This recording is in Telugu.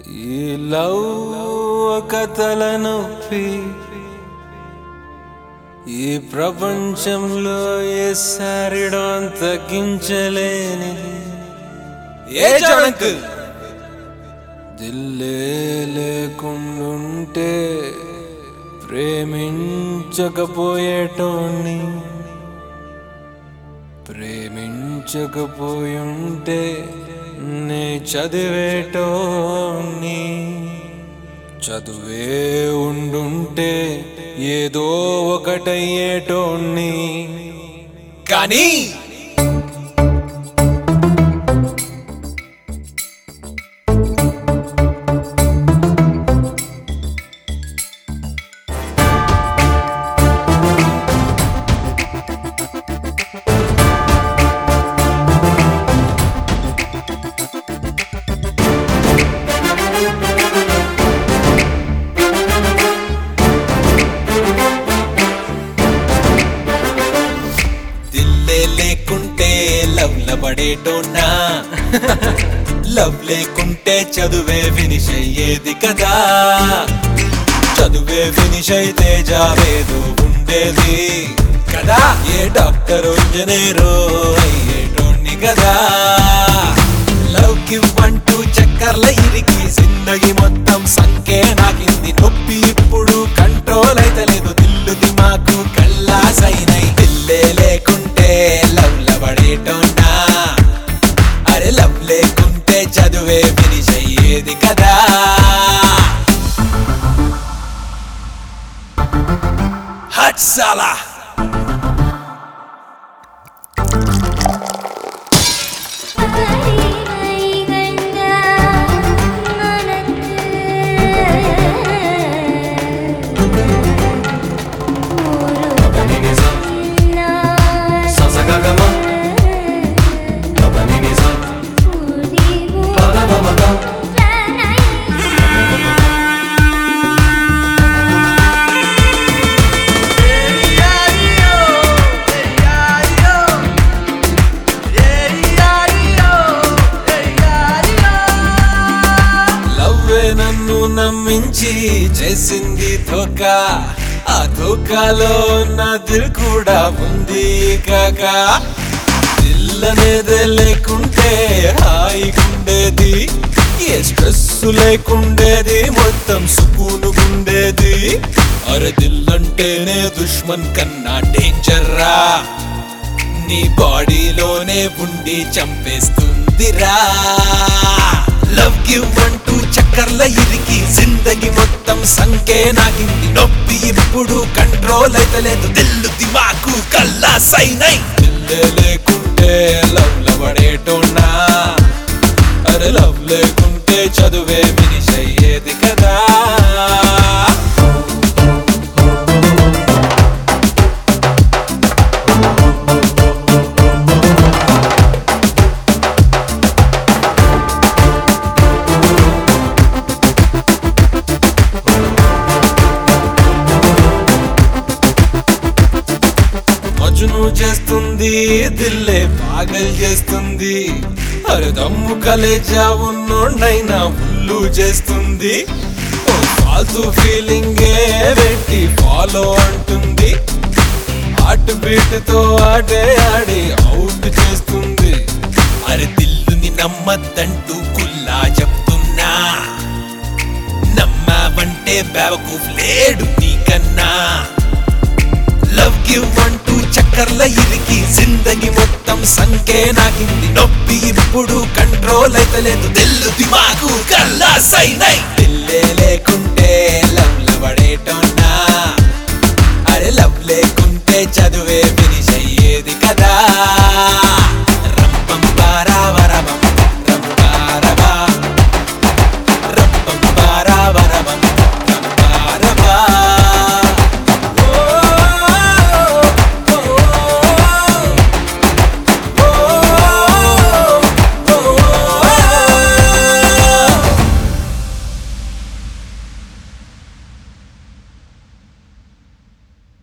ఈ లవ్ ఒక తలనొప్పి ఈ ప్రపంచంలో ఏ సారిడో తగ్గించలేనిది ఏ జనకు దిల్లే లేకుండుంటే ప్రేమించకపోయేటోణ్ణి ప్రేమించకపోయుంటే నే చదివేటోణ్ణి చదువే ఉండుంటే ఏదో ఒకటయ్యేటోణ్ణి కానీ దిల్లే లేకుంటే లవ్ లబడేటోనా లవ్ లేకుంటే చదువే ఫినిష్ అయ్యేది కదా చదువే ఫినిష్ అయితే జావేదు ఉండేది కదా ఏ డాక్టర్ ఇంజనీరు అయ్యేటోన్ని కదా లవ్ కివ్వంటూ చక్కర్ల ఇరికి జిందగి మొత్తం సంకే నాకింది నొప్పి ఇప్పుడు కంట్రోల్ అయితే లేదు దిల్లు దిమాకు కల్లా సైనై దిల్లే లేకుంటే లవ్ లబడేటోనా అరే లవ్ లేకుంటే చదువే ఫినిష్ అయ్యేది కదా హట్ సాలా లవ్వే నన్ను నమ్మించి చేసింది ధోక ఆ ధోకాలో నా దిల్ కూడా ఉంది కాక దిల్ అనేదే లేకుంటే హాయిగుండేది ఏ స్ట్రెస్ లేకుండేది మొత్తం సుకూనుగుండేది అరే దిల్ అంటేనే దుష్మన్ కన్నా డేంజర్ రా నీ బాడీలోనే ఉండి చంపేస్తుందిరా లవ్ గివ్ అంటూ చక్కర్ల ఇరికి జిందగి మొత్తం సంకే నాకింది నొప్పి ఇప్పుడు కంట్రోల్ అయితే లేదు దిల్లు దిమాకు కల్లా సైనై దిల్లే లేకుంటే లవ్ లవడేటోనా అరే లవ్ లేకుంటే చదువే మినిష్ అయ్యేది కదా మజును చేస్తుంది దిల్లే పాగల్ చేస్తుంది అరే దమ్ము కలేజా ఉన్నోడైనా ఉల్లు చేస్తుంది ఓ ఫాల్తు ఫీలింగే పెట్టి ఫాలో అంటుంది హార్ట్ బీట్ తో ఆడే ఆడి అవుట్ చేస్తుంది అరే దిల్లుని నమ్మద్దంటూ కుల్లా చెప్తున్నా నమ్మావంటే బేవకు లేడు నీకన్నా లవ్ గివ్ అంటూ చక్కర్ల ఇరికి జిందగి మొత్తం సంకే నాకింది నొప్పి ఇప్పుడు కంట్రోల్ అయితే లేదు దిల్లు దిమాకు కల్లా సైనై దిల్లే లేకుంటే లవ్ లవడేటోనా అరే లవ్ లేకుంటే చదువే